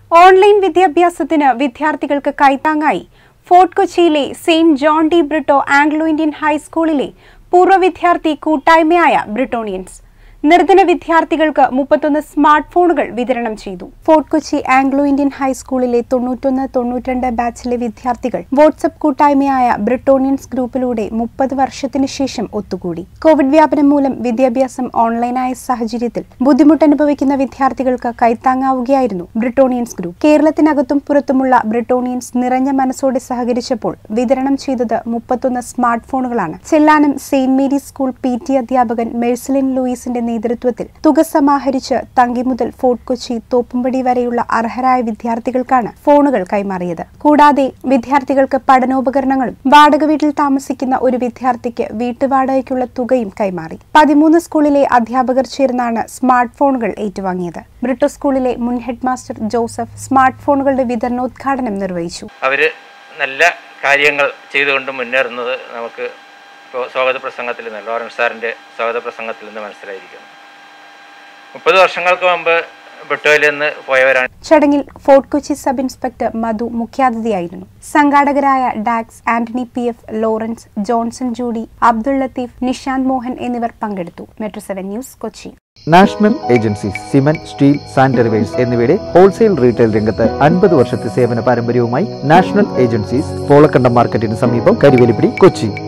online വിദ്യാഭ്യാസത്തിന് വിദ്യാർത്ഥികൾക്ക് കൈത്താങ്ങായി Fort Kochi saint John de Britto Anglo Indian ഹൈസ്കൂളിലെ പൂർവ്വ വിദ്യാർത്ഥി കൂട്ടായ്മയായ ബ്രിട്ടോണിയൻസ് നിർധന വിദ്യാർത്ഥികൾക്ക് മുപ്പത്തൊന്ന് സ്മാർട്ട് ഫോണുകൾ വിതരണം ചെയ്തു ഫോർട്ട് കൊച്ചി ആംഗ്ലോ ഇന്ത്യൻ ഹൈസ്കൂളിലെ തൊണ്ണൂറ്റൊന്ന് തൊണ്ണൂറ്റിരണ്ട് ബാച്ചിലെ വിദ്യാർത്ഥികൾ വാട്സപ്പ് കൂട്ടായ്മയായ ബ്രിട്ടോണിയൻസ് ഗ്രൂപ്പിലൂടെ മുപ്പത് വർഷത്തിനു ശേഷം ഒത്തുകൂടി കോവിഡ് വ്യാപനം മൂലം വിദ്യാഭ്യാസം ഓൺലൈനായ സാഹചര്യത്തിൽ ബുദ്ധിമുട്ടനുഭവിക്കുന്ന വിദ്യാർത്ഥികൾക്ക് കൈത്താങ്ങാവുകയായിരുന്നു ബ്രിട്ടോണിയൻസ് ഗ്രൂപ്പ് കേരളത്തിനകത്തും പുറത്തുമുള്ള ബ്രിട്ടോണിയൻസ് നിറഞ്ഞ മനസ്സോടെ സഹകരിച്ചപ്പോൾ വിതരണം ചെയ്തത് മുപ്പത്തൊന്ന് സ്മാർട്ട് ഫോണുകളാണ് Chellanam saint Mary's school P T അധ്യാപകൻ മെഴ്സലിൻ ലൂയിസിന്റെ നേതൃത്വത്തിൽ തുക സമാഹരിച്ച് തങ്കി മുതൽ ഫോർട്ട് കൊച്ചി തോപ്പുംപടി വരെയുള്ള അർഹരായ വിദ്യാർത്ഥികൾക്കാണ് ഫോണുകൾ കൈമാറിയത് കൂടാതെ വിദ്യാർത്ഥികൾക്ക് പഠനോപകരണങ്ങളും വാടക വീട്ടിൽ താമസിക്കുന്ന ഒരു വിദ്യാർത്ഥിക്ക് വീട്ടുവാടകയ്ക്കുള്ള തുകയും കൈമാറി പതിമൂന്ന് സ്കൂളിലെ അധ്യാപകർ ചേർന്നാണ് സ്മാർട്ട് ഫോണുകൾ ഏറ്റുവാങ്ങിയത് ബ്രിട്ടോ സ്കൂളിലെ മുൻ ഹെഡ് മാസ്റ്റർ ജോസഫ് സ്മാർട്ട് ഫോണുകളുടെ വിതരണോദ്ഘാടനം നിർവഹിച്ചു അവർ നല്ല കാര്യങ്ങൾ ചെയ്തുകൊണ്ട് മുന്നേറുന്നത് നമുക്ക് ഇപ്പോൾ സ്വാഗത പ്രസംഗത്തിൽ നിന്ന് ലോറൻസ് സാറിൻ്റെ സ്വാഗത പ്രസംഗത്തിൽ നിന്ന് മനസ്സിലായിരിക്കുന്നു മുപ്പത് വർഷങ്ങൾക്ക് മുമ്പ് ബിട്ടോയിൽ നിന്ന് പോയവരാണ് ചടങ്ങിൽ Fort Kochi sub inspector Madhu മുഖ്യാതിഥിയായിരുന്നു സംഘാടകരായ Dax Antony P F Lawrence Johnson Judy Abdul Latheef Nishanth Mohan എന്നിവർ പങ്കെടുത്തു metro seven news Kochi national agencies cement steel sanitarywares എന്നിവയുടെ ഹോൾസെയിൽ റീറ്റെയിൽ രംഗത്ത് അൻപത് വർഷത്തെ സേവന പാരമ്പര്യവുമായി നാഷണൽ ഏജൻസീസ് പോളക്കണ്ടം മാർക്കറ്റിന് സമീപം കരിവേലിപ്പിടി കൊച്ചി